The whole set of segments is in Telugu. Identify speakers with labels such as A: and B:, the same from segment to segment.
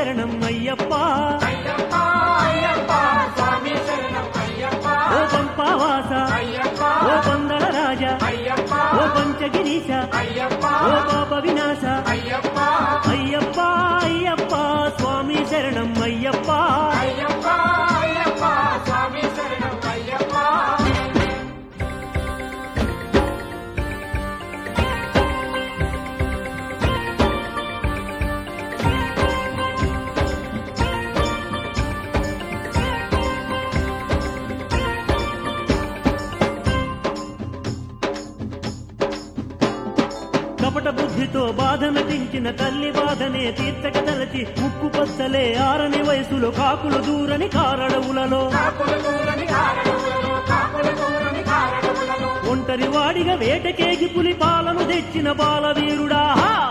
A: శరణం అయ్యప్ప
B: అయ్యప్ప అయ్యప్ప స్వామి శరణం అయ్యప్ప
A: ఓ పంపావాస
B: అయ్యప్ప
A: ఓ పందల రాజా
B: అయ్యప్ప
A: ఓ పంచగిరీశ
B: అయ్యప్ప
A: ఓ పాప వినాశ
B: అయ్యప్ప
A: అయ్యప్ప అయ్యప్ప స్వామి శరణం అయ్యప్ప
B: అయ్యప్ప అయ్యప్ప స్వామి శరణం అయ్యప్ప
A: కపట బుద్ధితో బాధ నటించిన తల్లి బాధనే తీర్చక తలచి ముక్కు పచ్చలే ఆరని వయసులో కాకులు దూరని కారడవులలో
B: కాకుల దూరని కారణములలో కాకుల దూరని కారణములలో
A: ఒంటరి వాడిగా వేటకేగి పులి పాలను తెచ్చిన బాలవీరుడా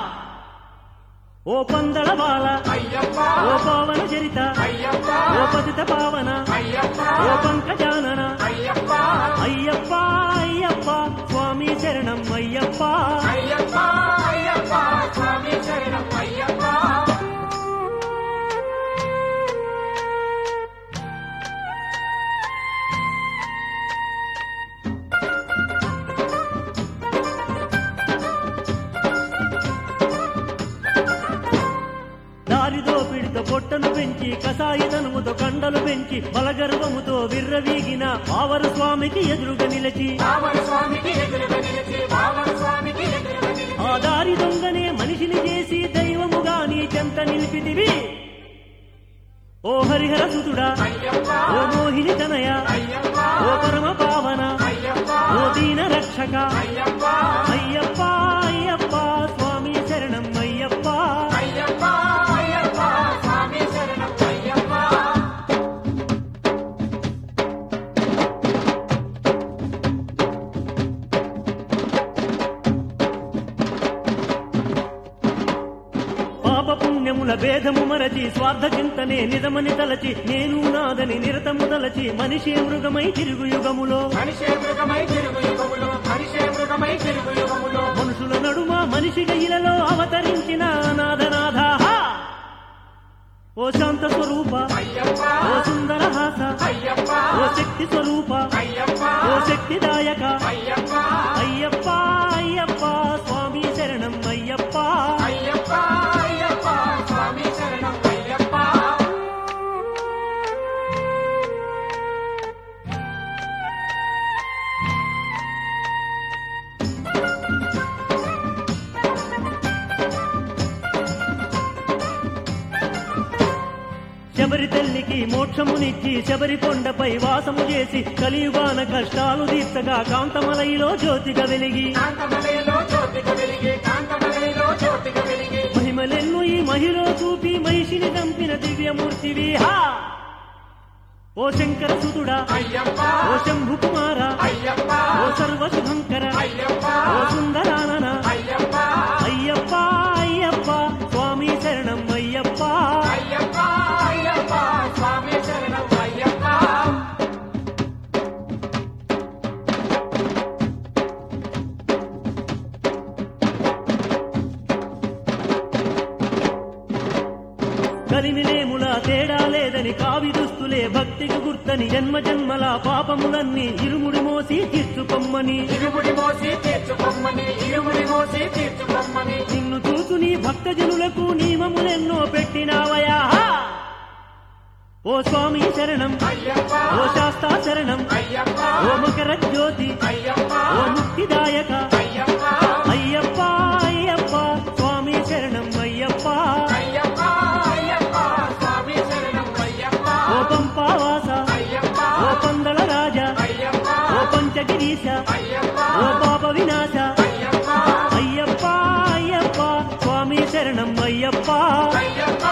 A: ఓ పందల బాల
B: అయ్యప్ప
A: ఓ పావన చరిత
B: అయ్యప్ప
A: ఓ పతిత పావన
B: అయ్యప్ప
A: ఓ పంకజానన
B: అయ్యప్ప
A: అయ్యప్ప అయ్యప్ప స్వామి శరణం అయ్యప్ప
B: అయ్యప్ప అయ్యప్ప స్వామి శరణం అయ్యప్ప
A: దారిదో పిడిత పొట్టను పెంచి కసాయితనముతో కండలు పెంచి బలగర్వముతో విర్రవీగిన ఆవరు స్వామికి ఎదురుగా నిలిచి
B: బావన స్వామికి ఎదురుగా నిలిచి బావన స్వామికి ఎదురుగా నిలిచి
A: ఆ దారి దొంగనే మనిషిని చేసి దైవముగా నీ చెంత నిలిపితివి ఓ హరిహర సుతుడా
B: అయ్యప్ప
A: ఓ మోహిని తనయ
B: అయ్యప్ప
A: ఓ పరమ పావన
B: అయ్యప్ప
A: ఓ దీన రక్షక
B: అయ్యప్ప
A: అయ్యప్ప అయ్యప్ప స్వామి శరణం అయ్యప్ప
B: అయ్యప్ప అయ్యప్ప స్వామి శరణం అయ్యప్ప
A: పాప పుణ్యముల భేదము మరచి స్వార్థ చింతనే నిజమని తలచి నేను నాదని నిరతము తలచి మనిషే మృగమై తిరుగు యుగములో
B: మనిషే మృగమై తిరుగు యుగములో మనిషే మృగమై తిరుగు యుగములో
A: మనుషుల నడుమ మనిషిగ ఇలలో అవతరించిన నాథనాథ ఓ శాంత స్వరూప
B: అయ్యప్ప
A: ఓ సుందర హాస
B: అయ్యప్ప
A: ఓ శక్తి స్వరూప
B: అయ్యప్ప
A: ఓ శక్తిదాయక
B: అయ్యప్ప
A: అయ్యప్ప అయ్యప్ప స్వామి శరణం అయ్యప్ప
B: అయ్యప్ప అయ్యప్ప స్వామి శరణం అయ్యప్ప
A: శబరి తల్లికి మోక్షమునిచ్చి శబరి కొండపై వాసము చేసి కలియుగాన కష్టాలు తీర్చగా కాంతమలైలో జ్యోతిగా వెలిగి
B: కాంతమలయలో జ్యోతిక వెలిగి కాంతమలయలో జ్యోతిక వెలిగి
A: మహిమలెన్ను ఈ మహిలో చూపి మహిషిని చంపిన దివ్యమూర్తివి హా ఓ శంకర సుతుడా
B: అయ్యప్ప
A: ఓ శంభు కుమార
B: అయ్యప్ప
A: ఓ సర్వశుభంకర
B: అయ్యప్ప
A: ఓ సుందరానన
B: అయ్యప్ప
A: అయ్యప్ప అయ్యప్ప స్వామి శరణం అయ్యప్ప
B: అయ్యప్ప అయ్యప్ప స్వామి శరణం అయ్యప్ప
A: కలిమినేముల తేడా లేదని కావి దుస్తులే భక్తికి గుర్తని జన్మ జన్మల పాపములన్నీ ఇరుముడి మోసి తీర్చుకొమ్మని
B: ఇరుముడి మోసి తీర్చుకొమ్మని ఇరుముడి మోసి తీర్చుకొమ్మని
A: నిన్ను చూసు నీ భక్తజనులకు నియమములెన్నో పెట్టినావయా ఓ స్వామి శరణం
B: అయ్యప్ప
A: ఓ శాస్తా శరణం
B: అయ్యప్ప
A: ఓ మకర జ్యోతి
B: అయ్యప్ప
A: ఓ ముక్తిదాయక
B: అయ్యప్ప
A: అయ్యప్ప అయ్యప్ప స్వామి శరణం అయ్యప్ప
B: అయ్యప్ప అయ్యప్ప స్వామి శరణం అయ్యప్ప
A: ఓ పంపావాస
B: అయ్యప్ప
A: ఓ పందల రాజా
B: అయ్యప్ప
A: ఓ పంచగిరీశ
B: అయ్యప్ప
A: ఓ పాప వినాశ
B: అయ్యప్ప
A: అయ్యప్ప అయ్యప్ప స్వామి శరణం అయ్యప్ప
B: అయ్యప్ప